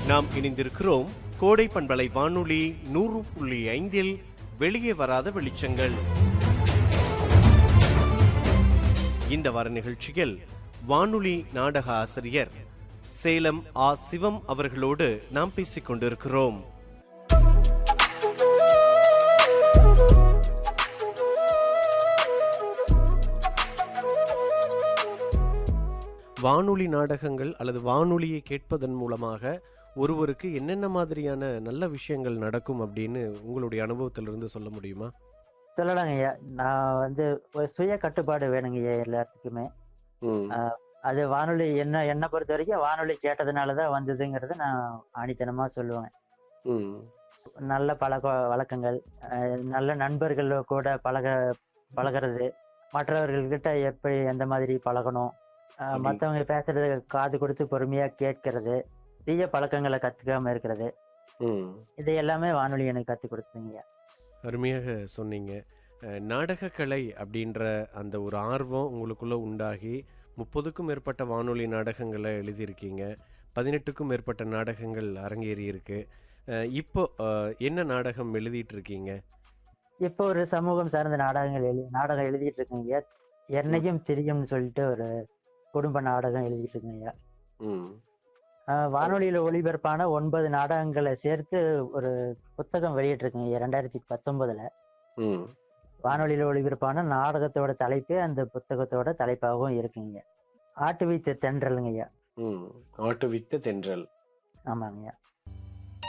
நாம் இணைந்திருக்கிறோம் கோடை பண்பலை வானொலி நூறு புள்ளி ஐந்தில் வெளியே வராத வெளிச்சங்கள் இந்த வார நிகழ்ச்சியில் வானொலி நாடக ஆசிரியர் சேலம் ஆ சிவம் அவர்களோடு நாம் பேசிக் கொண்டிருக்கிறோம் வானொலி நாடகங்கள் அல்லது வானொலியை கேட்பதன் மூலமாக ஒருவருக்கு என்னென்ன மாதிரியான நல்ல விஷயங்கள் நடக்கும் அப்படின்னு உங்களுடைய அனுபவத்திலிருந்து சொல்ல முடியுமா சொல்லலாங்க ஐயா நான் வந்து ஒரு சுய கட்டுப்பாடு வேணுங்க ஐயா எல்லாத்துக்குமே அது வானொலி என்ன என்னை பொறுத்த வரைக்கும் வானொலி கேட்டதுனால தான் வந்ததுங்கிறத நான் ஆணித்தனமாக சொல்லுவேன் நல்ல பழக்க வழக்கங்கள் அஹ் நல்ல நண்பர்கள் கூட பழக பழகிறது மற்றவர்கள்கிட்ட எப்படி எந்த மாதிரி பழகணும் அஹ் அப்படி. மத்தவங்க பேசுறத காது கொடுத்து பொறுமையா கேட்கறது தீய பழக்கங்களை கத்துக்காம இருக்கிறது இது எல்லாமே வானொலி எனக்கு கத்து கொடுத்துங்க அருமையாக சொன்னீங்க அஹ், நாடகக்கலை அப்படின்ற அந்த ஒரு ஆர்வம் உங்களுக்குள்ள உண்டாகி முப்பதுக்கும் மேற்பட்ட வானொலி நாடகங்களை எழுதியிருக்கீங்க பதினெட்டுக்கும் மேற்பட்ட நாடகங்கள் அரங்கேறி இருக்கு அஹ், இப்போ அஹ், என்ன நாடகம் எழுதிட்டு இருக்கீங்க இப்போ ஒரு சமூகம் சார்ந்த நாடகங்கள் எழுதி நாடகம் எழுதிட்டு இருக்கேங்க என்னையும் தெரியும்னு சொல்லிட்டு ஒரு குடும்ப நாடகம் எழுதிட்டு இருக்கேங்க ஆஹ் வானொலியில ஒளிபரப்பான ஒன்பது நாடகங்களை சேர்த்து ஒரு புத்தகம் வெளியிட்டிருக்குங்க ரெண்டாயிரத்தி பத்தொன்பதுல வானொலியில ஒளிபரப்பான நாடகத்தோட தலைப்பே அந்த புத்தகத்தோட தலைப்பாகவும் இருக்குங்க ஆட்டு வைத்த தென்றலுங்க ஐயா ஆட்டு வித்த தென்றல் ஆமாங்க ஐயா